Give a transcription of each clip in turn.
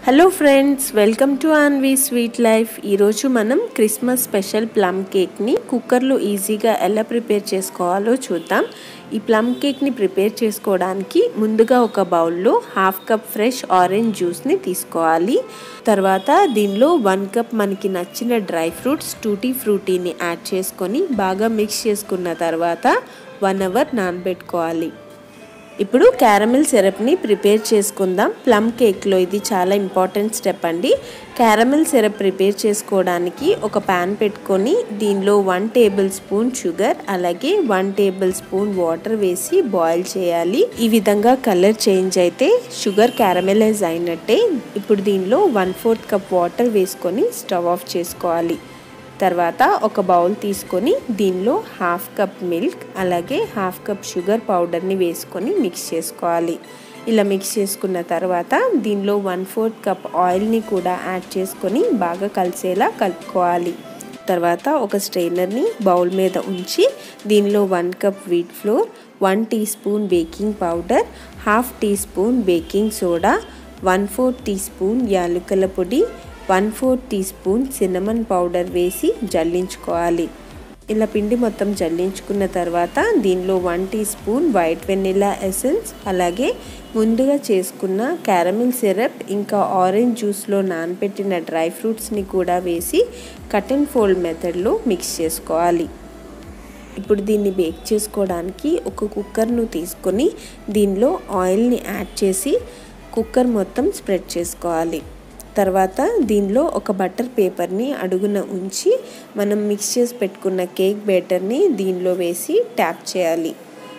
hello friends welcome to Aanvi sweet life ఈరోజు మనం Christmas special plum కేక్ని కుక్కర్లో ఈజీగా ఎలా ప్రిపేర్ చేసుకోవాలో చూద్దాం ఈ ప్లమ్ కేక్ని ప్రిపేర్ చేసుకోవడానికి ముందుగా ఒక బౌల్లో హాఫ్ కప్ ఫ్రెష్ ఆరెంజ్ జ్యూస్ని తీసుకోవాలి తర్వాత దీనిలో వన్ కప్ మనకి నచ్చిన డ్రై ఫ్రూట్స్ టూటీ ఫ్రూటీని యాడ్ చేసుకొని బాగా మిక్స్ చేసుకున్న తర్వాత వన్ అవర్ నానబెట్టుకోవాలి ఇప్పుడు క్యారమిల్ సిరప్ని ప్రిపేర్ చేసుకుందాం ప్లమ్ కేక్లో ఇది చాలా ఇంపార్టెంట్ స్టెప్ అండి క్యారమిల్ సిరప్ ప్రిపేర్ చేసుకోవడానికి ఒక ప్యాన్ పెట్టుకొని దీనిలో వన్ టేబుల్ స్పూన్ షుగర్ అలాగే వన్ టేబుల్ స్పూన్ వాటర్ వేసి బాయిల్ చేయాలి ఈ విధంగా కలర్ చేంజ్ అయితే షుగర్ క్యారమెలైజ్ అయినట్టే ఇప్పుడు దీనిలో వన్ ఫోర్త్ కప్ వాటర్ వేసుకొని స్టవ్ ఆఫ్ చేసుకోవాలి తర్వాత ఒక బౌల్ తీసుకొని దీనిలో హాఫ్ కప్ మిల్క్ అలాగే హాఫ్ కప్ షుగర్ పౌడర్ని వేసుకొని మిక్స్ చేసుకోవాలి ఇలా మిక్స్ చేసుకున్న తర్వాత దీనిలో వన్ ఫోర్త్ కప్ ఆయిల్ని కూడా యాడ్ చేసుకొని బాగా కలిసేలా కలుపుకోవాలి తర్వాత ఒక స్ట్రైనర్ని బౌల్ మీద ఉంచి దీనిలో one cup wheat flour one teaspoon baking powder half teaspoon baking soda one four teaspoon యాలకుల పొడి one four teaspoon cinnamon powder వేసి జల్లించుకోవాలి ఇలా పిండి మొత్తం జల్లించుకున్న తర్వాత దీనిలో one teaspoon white vanilla essence అలాగే ముందుగా చేసుకున్న క్యారమిల్ సిరప్ ఇంకా ఆరెంజ్ జ్యూస్లో నానబెట్టిన డ్రై ఫ్రూట్స్ని కూడా వేసి కట్ అండ్ ఫోల్డ్ మెథడ్లో మిక్స్ చేసుకోవాలి ఇప్పుడు దీన్ని బేక్ చేసుకోవడానికి ఒక కుక్కర్ను తీసుకొని దీనిలో ఆయిల్ని యాడ్ చేసి కుక్కర్ మొత్తం స్ప్రెడ్ చేసుకోవాలి తర్వాత దీనిలో ఒక బటర్ పేపర్ని అడుగున ఉంచి మనం మిక్స్ చేసి పెట్టుకున్న కేక్ బేటర్ని దీనిలో వేసి ట్యాప్ చేయాలి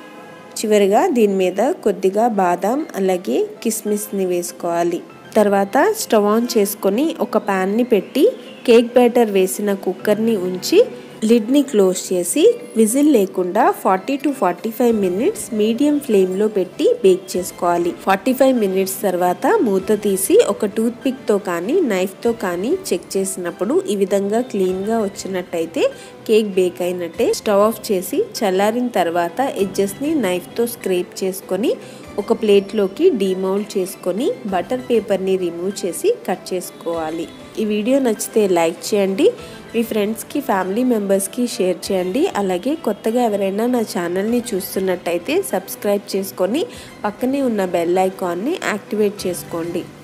చివరిగా దీని మీద కొద్దిగా బాదాం అలాగే కిస్మిస్ని వేసుకోవాలి తర్వాత స్టవ్ ఆన్ చేసుకొని ఒక ప్యాన్ని పెట్టి కేక్ బ్యాటర్ వేసిన కుక్కర్ని ఉంచి లిడ్ని క్లోజ్ చేసి విజిల్ లేకుండా forty to forty five minutes medium ఫ్లేమ్లో పెట్టి బేక్ చేసుకోవాలి ఫార్టీ ఫైవ్ మినిట్స్ తర్వాత మూత తీసి ఒక టూత్ పిక్తో కానీ నైఫ్తో కానీ చెక్ చేసినప్పుడు ఈ విధంగా క్లీన్గా వచ్చినట్టయితే కేక్ బేక్ అయినట్టే స్టవ్ ఆఫ్ చేసి చల్లారిన తర్వాత ఎడ్జెస్ని నైఫ్తో స్క్రేప్ చేసుకొని ఒక ప్లేట్లోకి డీమౌల్డ్ చేసుకొని బటర్ పేపర్ని రిమూవ్ చేసి కట్ చేసుకోవాలి ఈ వీడియో నచ్చితే లైక్ చేయండి మీ ఫ్రెండ్స్కి ఫ్యామిలీ మెంబర్స్కి షేర్ చేయండి అలాగే కొత్తగా ఎవరైనా నా ఛానల్ని చూస్తున్నట్టయితే సబ్స్క్రైబ్ చేసుకొని పక్కనే ఉన్న బెల్ ఐకాన్ని యాక్టివేట్ చేసుకోండి